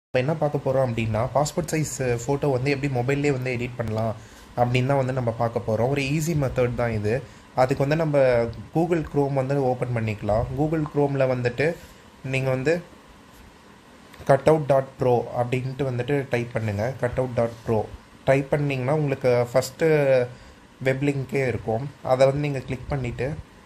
இப்போ என்ன பார்க்க போகிறோம் அப்படின்னா பாஸ்போர்ட் சைஸ் ஃபோட்டோ வந்து எப்படி மொபைல்லே வந்து எடிட் பண்ணலாம் அப்படின்னு தான் வந்து நம்ம பார்க்க போகிறோம் ஒரு ஈஸி மெத்தட் தான் இது அதுக்கு வந்து நம்ம கூகுள் க்ரோம் வந்து ஓப்பன் பண்ணிக்கலாம் கூகுள் க்ரோமில் வந்துட்டு நீங்கள் வந்து கட் அவுட் டாட் ப்ரோ அப்படின்ட்டு வந்துட்டு டைப் பண்ணுங்கள் cut out dot pro type பண்ணிங்கன்னா உங்களுக்கு ஃபஸ்ட்டு வெப் லிங்க்கே இருக்கும் அதை வந்து நீங்கள் கிளிக் பண்ணிவிட்டு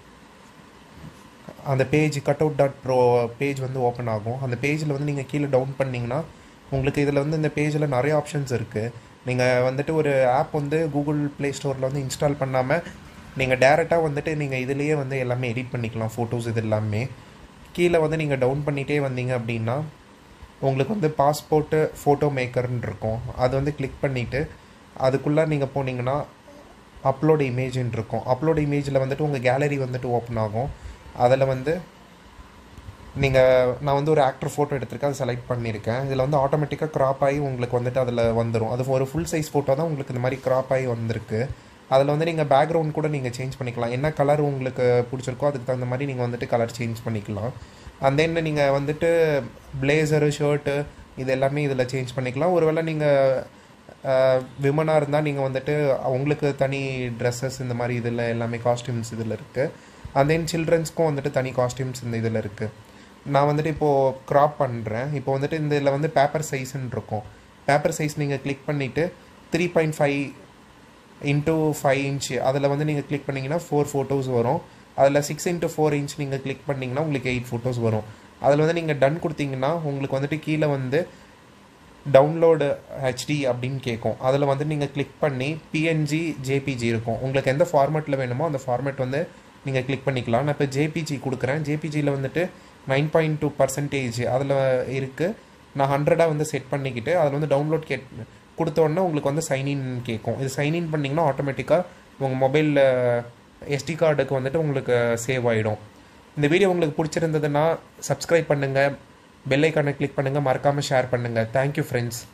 அந்த page cut out dot pro page வந்து ஓப்பன் ஆகும் அந்த பேஜில் வந்து நீங்கள் கீழே டவுன் பண்ணிங்கன்னா உங்களுக்கு இதில் வந்து இந்த பேஜில் நிறைய ஆப்ஷன்ஸ் இருக்குது நீங்கள் வந்துட்டு ஒரு ஆப் வந்து கூகுள் ப்ளே ஸ்டோரில் வந்து இன்ஸ்டால் பண்ணாமல் நீங்கள் டேரெக்டாக வந்துட்டு நீங்கள் இதுலேயே வந்து எல்லாமே எடிட் பண்ணிக்கலாம் ஃபோட்டோஸ் இது எல்லாமே கீழே வந்து நீங்கள் டவுன் பண்ணிகிட்டே வந்தீங்க அப்படின்னா உங்களுக்கு வந்து பாஸ்போர்ட்டு ஃபோட்டோ மேக்கர்னு இருக்கும் அது வந்து கிளிக் பண்ணிவிட்டு அதுக்குள்ளே நீங்கள் போனீங்கன்னா அப்லோட் இமேஜ்னு இருக்கும் அப்லோட் இமேஜில் வந்துட்டு உங்கள் கேலரி வந்துட்டு ஓப்பன் ஆகும் அதில் வந்து நீங்கள் நான் வந்து ஒரு ஆக்டர் ஃபோட்டோ எடுத்திருக்கேன் அதை செலக்ட் பண்ணியிருக்கேன் இதில் வந்து ஆட்டோமேட்டிக்காக க்ராப் ஆகி உங்களுக்கு வந்துட்டு அதில் வந்துடும் அது ஒரு ஃபுல் சைஸ் ஃபோட்டோ தான் உங்களுக்கு இந்த மாதிரி க்ராப் ஆகி வந்திருக்கு அதில் வந்து நீங்கள் பேக்ரவுண்ட் கூட நீங்கள் சேஞ்ச் பண்ணிக்கலாம் என்ன கலர் உங்களுக்கு பிடிச்சிருக்கோ அதுக்கு தகுந்த மாதிரி நீங்கள் வந்துட்டு கலர் சேஞ்ச் பண்ணிக்கலாம் அந்த என்ன நீங்கள் வந்துட்டு பிளேசரு ஷர்ட்டு இது எல்லாமே இதில் சேஞ்ச் பண்ணிக்கலாம் ஒருவேளை நீங்கள் விமனாக இருந்தால் நீங்கள் வந்துட்டு அவங்களுக்கு தனி ட்ரெஸ்ஸஸ் இந்த மாதிரி இதில் எல்லாமே காஸ்டியூம்ஸ் இதில் இருக்குது அண்ட் தென் சில்ட்ரன்ஸ்க்கும் வந்துட்டு தனி காஸ்டியூம்ஸ் இந்த இதில் இருக்குது நான் வந்துட்டு இப்போது க்ராப் பண்ணுறேன் இப்போ வந்துட்டு இந்த இதில் வந்து பேப்பர் சைஸ்ன்னு இருக்கும் பேப்பர் சைஸ் நீங்கள் கிளிக் பண்ணிவிட்டு three point five into five inch அதில் வந்து நீங்கள் கிளிக் பண்ணிங்கன்னா ஃபோர் ஃபோட்டோஸ் வரும் அதில் சிக்ஸ் இன்ட்டு ஃபோர் இன்ச் நீங்கள் கிளிக் பண்ணிங்கன்னா உங்களுக்கு எயிட் ஃபோட்டோஸ் வரும் அதில் வந்து நீங்கள் டன் கொடுத்தீங்கன்னா உங்களுக்கு வந்துட்டு கீழே வந்து டவுன்லோடு ஹெச்டி அப்படின்னு கேட்கும் அதில் வந்து நீங்கள் கிளிக் பண்ணி பிஎன்ஜி ஜேபிஜி இருக்கும் உங்களுக்கு எந்த ஃபார்மேட்டில் வேணுமோ அந்த ஃபார்மேட் வந்து நீங்கள் கிளிக் பண்ணிக்கலாம் நான் இப்போ ஜேபிஜி கொடுக்குறேன் ஜேபிஜியில் வந்துட்டு நைன் பாயிண்ட் டூ பர்சன்டேஜ் அதில் இருக்குது நான் ஹண்ட்ரடாக வந்து செட் பண்ணிக்கிட்டு அதில் வந்து டவுன்லோட் கேட் கொடுத்தோடனே உங்களுக்கு வந்து சைன்இன் கேட்கும் இது சைன்இன் பண்ணிங்கன்னா ஆட்டோமேட்டிக்காக உங்கள் மொபைலில் எஸ்டி கார்டுக்கு வந்துட்டு உங்களுக்கு சேவ் ஆகிடும் இந்த வீடியோ உங்களுக்கு பிடிச்சிருந்ததுன்னா சப்ஸ்கிரைப் பண்ணுங்கள் பெல் ஐக்கானை கிளிக் பண்ணுங்கள் மறக்காமல் ஷேர் பண்ணுங்கள் தேங்க்யூ ஃப்ரெண்ட்ஸ்